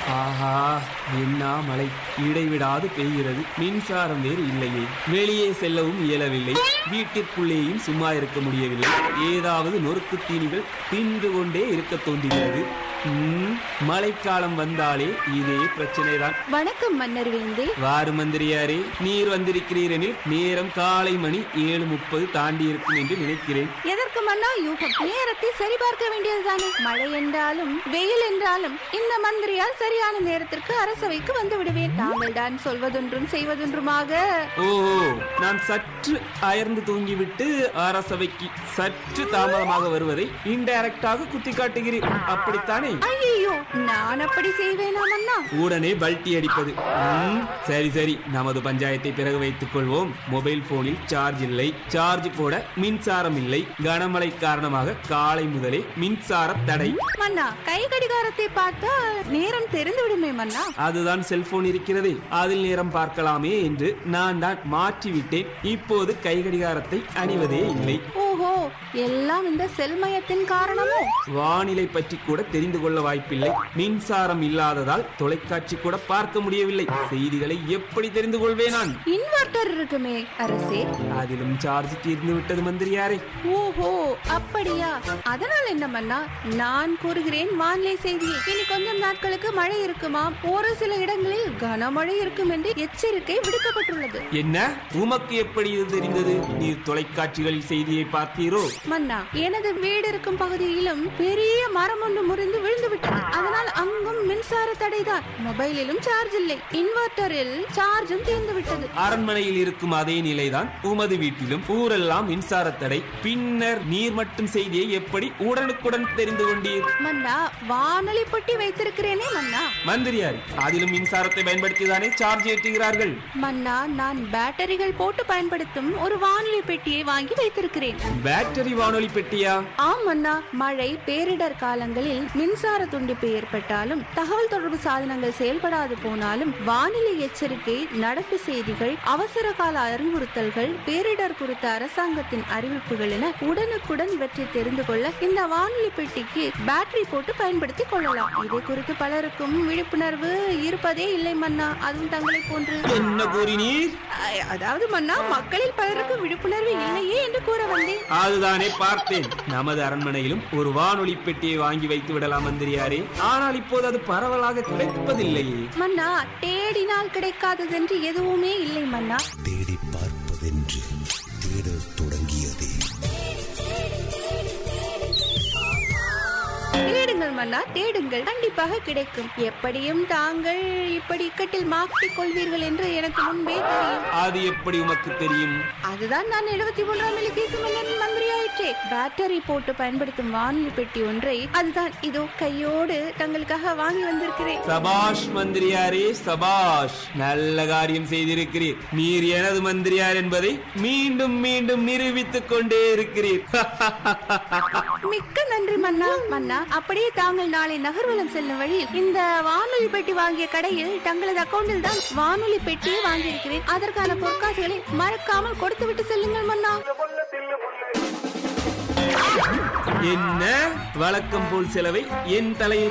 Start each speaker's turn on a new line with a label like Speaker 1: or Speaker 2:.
Speaker 1: ஆஹா என்ன மழை இடைவிடாது பெய்கிறது மின்சாரம் வேறு இல்லையே வெளியே செல்லவும் இயலவில்லை வீட்டிற்குள்ளேயும் சும்மா இருக்க முடியவில்லை ஏதாவது நொறுக்கு தீனிகள் தின்று கொண்டே இருக்க தோன்றுகிறது ம், மழைக்காலம் வந்தாலே இதே பிரச்சனைதான்
Speaker 2: வணக்கம் மன்னர் வேந்தே
Speaker 1: வாரு மந்திரியாரே நீர் வந்திருக்கிறீரெனில் நேரம் காலை மணி ஏழு முப்பது தாண்டி இருக்கும் என்று நினைக்கிறேன்
Speaker 2: எதற்கு மன்னா யூகம் நேரத்தை சரிபார்க்க வேண்டியதுதானே மழை என்றாலும் வெயில் என்றாலும் இந்த மந்திரியால் சரியான நேரத்திற்கு அரசவைக்கு வந்து விடுவேன் தாங்கள் தான் சொல்வதொன்றும் செய்வதொன்றுமாக
Speaker 1: ஓஹோ நான் சற்று அயர்ந்து தூங்கிவிட்டு அரசவைக்கு சற்று தாமதமாக வருவதை இன்டைரக்டாக குத்தி காட்டுகிறேன் அப்படித்தானே
Speaker 2: ஐயோ நான் அப்படி செய்வேனா மன்னா
Speaker 1: உடனே பல்ட்டி அடிப்பது ம், சரி சரி நமது பஞ்சாயத்தை பிறகு வைத்துக் கொள்வோம் மொபைல் போனில் சார்ஜ் இல்லை சார்ஜ் போட மின்சாரம் இல்லை கனமழை காரணமாக காலை முதலே மின்சார தடை
Speaker 2: மன்னா கை கடிகாரத்தை பார்த்தா நேரம் தெரிந்து விடுமே மன்னா
Speaker 1: அதுதான் செல்போன் இருக்கிறதே அதில் நேரம் பார்க்கலாமே என்று நான் தான் மாற்றிவிட்டேன் இப்போது கை கடிகாரத்தை அணிவதே இல்லை
Speaker 2: ஓஹோ எல்லாம் இந்த செல்மயத்தின் காரணமோ
Speaker 1: வானிலை பற்றி கூட தெரிந்து கொள்ள வாய்ப்பில்லை மின்சாரம் இல்லாததால் தொலைக்காட்சி கூட பார்க்க முடியவில்லை செய்திகளை எப்படி தெரிந்து கொள்வேன் நான்
Speaker 2: இன்வெர்டர் இருக்குமே அரசே
Speaker 1: அதிலும் சார்ஜ் தீர்ந்து விட்டது மந்திரியாரே
Speaker 2: ஓஹோ அப்படியா அதனால் என்ன மன்னா நான் கூறுகிறேன் வானிலை செய்தியை இனி கொஞ்சம் நாட்களுக்கு மழை இருக்குமாம் ஒரு சில இடங்களில் கனமழை இருக்கும் என்று எச்சரிக்கை விடுக்கப்பட்டுள்ளது
Speaker 1: என்ன உமக்கு எப்படி இது தெரிந்தது நீர் தொலைக்காட்சிகளில் செய்தியை பார்த்தீரோ
Speaker 2: மன்னா எனது வீடு இருக்கும் பகுதியிலும் பெரிய மரம் ஒன்று முறிந்து விழுந்து விட்டது அதனால் அங்கும் மின்சார தடைதான் மொபைலிலும் சார்ஜ் இல்லை இன்வெர்டரில் சார்ஜும் தீர்ந்து விட்டது
Speaker 1: அரண்மனையில் இருக்கும் அதே நிலைதான் உமது வீட்டிலும் ஊரெல்லாம் மின்சார தடை பின்னர் நீர் மட்டும் செய்தியை எப்படி உடனுக்குடன் தெரிந்து கொண்டீர்
Speaker 2: மன்னா வானொலி பெட்டி வைத்திருக்கிறேனே மன்னா
Speaker 1: மந்திரியாரி அதிலும் மின்சாரத்தை பயன்படுத்திதானே சார்ஜ் ஏற்றுகிறார்கள்
Speaker 2: மன்னா நான் பேட்டரிகள் போட்டு பயன்படுத்தும் ஒரு வானொலி பெட்டியை வாங்கி வைத்திருக்கிறேன்
Speaker 1: பேட்டரி வானொலி பெட்டியா
Speaker 2: ஆம் அண்ணா மழை பேரிடர் காலங்களில் மின்சார துண்டிப்பு ஏற்பட்டாலும் தகவல் தொடர்பு சாதனங்கள் செயல்படாது போனாலும் வானிலை எச்சரிக்கை நடப்பு செய்திகள் அவசர கால அறிவுறுத்தல்கள் பேரிடர் குறித்த அரசாங்கத்தின் அறிவிப்புகள் என உடனுக்குடன் இவற்றை தெரிந்து கொள்ள இந்த வானொலி பெட்டிக்கு பேட்டரி போட்டு பயன்படுத்திக் கொள்ளலாம் இதை குறித்து பலருக்கும் விழிப்புணர்வு இருப்பதே இல்லை மன்னா அதுவும் தங்களை போன்று
Speaker 1: என்ன கூறினீர்
Speaker 2: அ- அதாவது மன்னா மக்களில் பலருக்கு விழிப்புணர்வு இல்லையே என்று கூற வந்தேன்
Speaker 1: அதுதானே பார்த்தேன் நமது அரண்மனையிலும் ஒரு வானொலி பெட்டியை வாங்கி வைத்து விடலாம் மந்திரியாரே ஆனால் இப்போது அது பரவலாக கிடைப்பதில்லையே
Speaker 2: மன்னா தேடினால் கிடைக்காததென்று எதுவுமே இல்லை மன்னா
Speaker 3: தேடி பார்ப்பதென்று தேடத் தொடங்கியதே
Speaker 2: தேடுங்கள் மன்னா தேடுங்கள் கண்டிப்பாக கிடைக்கும் எப்படியும் தாங்கள் இப்படி இக்கட்டில் மாட்டிக் கொள்வீர்கள் என்று எனக்கு முன்பே தெரியும்
Speaker 1: அது எப்படி உமக்கு தெரியும்
Speaker 2: அதுதான் நான் எழுபத்தி மூன்றாம் இலக்கிய மன்னரின் மந்திரியாயிற்றே பேட்டரி போட்டு பயன்படுத்தும் வானொலி பெட்டி ஒன்றை அதுதான் இதோ கையோடு தங்களுக்காக வாங்கி வந்திருக்கிறேன்
Speaker 1: சபாஷ் மந்திரியாரே சபாஷ் நல்ல காரியம் செய்திருக்கிறீர் நீர் எனது மந்திரியார் என்பதை மீண்டும் மீண்டும் நிரூபித்துக் கொண்டே இருக்கிறீர்
Speaker 2: மிக்க நன்றி மன்னா மன்னா அப்படியே தாங்கள் நாளை நகர்வலம் செல்லும் வழியில் இந்த வானொலி பெட்டி வாங்கிய கடையில் தங்களது அக்கவுண்டில் தான் வானொலி பெட்டியை வாங்கியிருக்கிறேன் அதற்கான பொற்காசுகளை மறக்காமல் கொடுத்து விட்டு செல்லுங்கள் மன்னா
Speaker 1: என்ன வழக்கம் போல் செலவை என் தலையில்